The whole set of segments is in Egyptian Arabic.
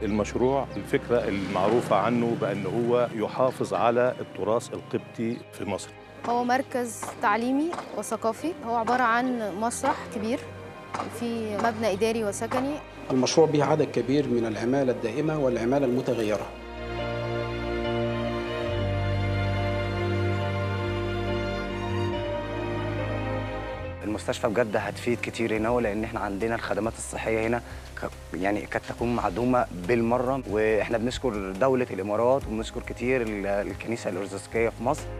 المشروع الفكرة المعروفة عنه بأن هو يحافظ على التراث القبطي في مصر هو مركز تعليمي وثقافي هو عبارة عن مسرح كبير في مبنى إداري وسكني المشروع به عدد كبير من العمالة الدائمة والعمالة المتغيرة المستشفى بجد هتفيد كتير هنا لان احنا عندنا الخدمات الصحيه هنا ك- يعني قد تكون معدومه بالمره واحنا بنشكر دوله الامارات وبنشكر كتير ال- الكنيسه الارثوذكيه في مصر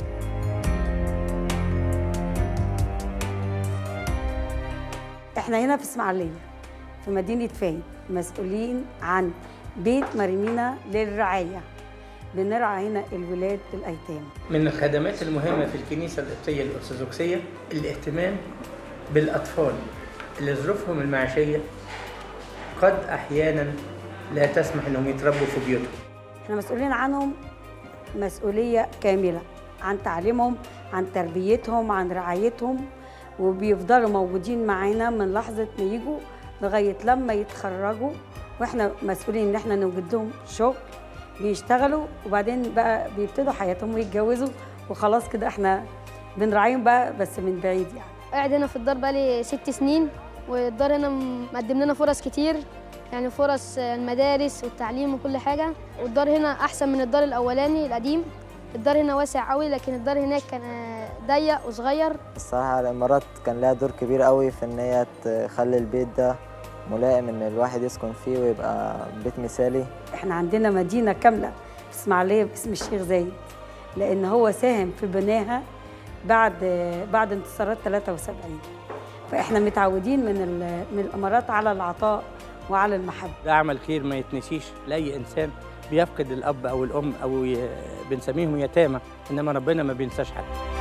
احنا هنا في اسماعيليه في مدينه فايد مسؤولين عن بيت مريمينا للرعايه بنرعى هنا الولاد الايتام من الخدمات المهمة في الكنيسة القبطية الأرثوذكسية الاهتمام بالأطفال اللي ظروفهم المعيشية قد أحيانا لا تسمح إنهم يتربوا في بيوتهم احنا مسؤولين عنهم مسؤوليه كامله عن تعليمهم عن تربيتهم عن رعايتهم وبيفضلوا موجودين معانا من لحظه ما يجوا لغايه لما يتخرجوا واحنا مسؤولين ان احنا نوجد لهم شغل بيشتغلوا وبعدين بقى بيبتدوا حياتهم ويتجوزوا وخلاص كده احنا بنراعيهم بقى بس من بعيد يعني قاعد هنا في الدار بقالي ست سنين والدار هنا مقدم لنا فرص كتير يعني فرص المدارس والتعليم وكل حاجة والدار هنا أحسن من الدار الأولاني القديم الدار هنا واسع قوي لكن الدار هناك كان ضيق وصغير الصراحة الإمارات كان لها دور كبير قوي في إن هي تخلي البيت ده ملائم إن الواحد يسكن فيه ويبقى بيت مثالي احنا عندنا مدينه كامله في اسماعيليه باسم الشيخ زايد لان هو ساهم في بناها بعد بعد انتصارات 73 فاحنا متعودين من ال- من الامارات على العطاء وعلى المحبه ده عمل خير ما يتنسيش لأي إنسان بيفقد الأب أو الأم أو ي- بنسميهم يتامى إنما ربنا ما بينساش حد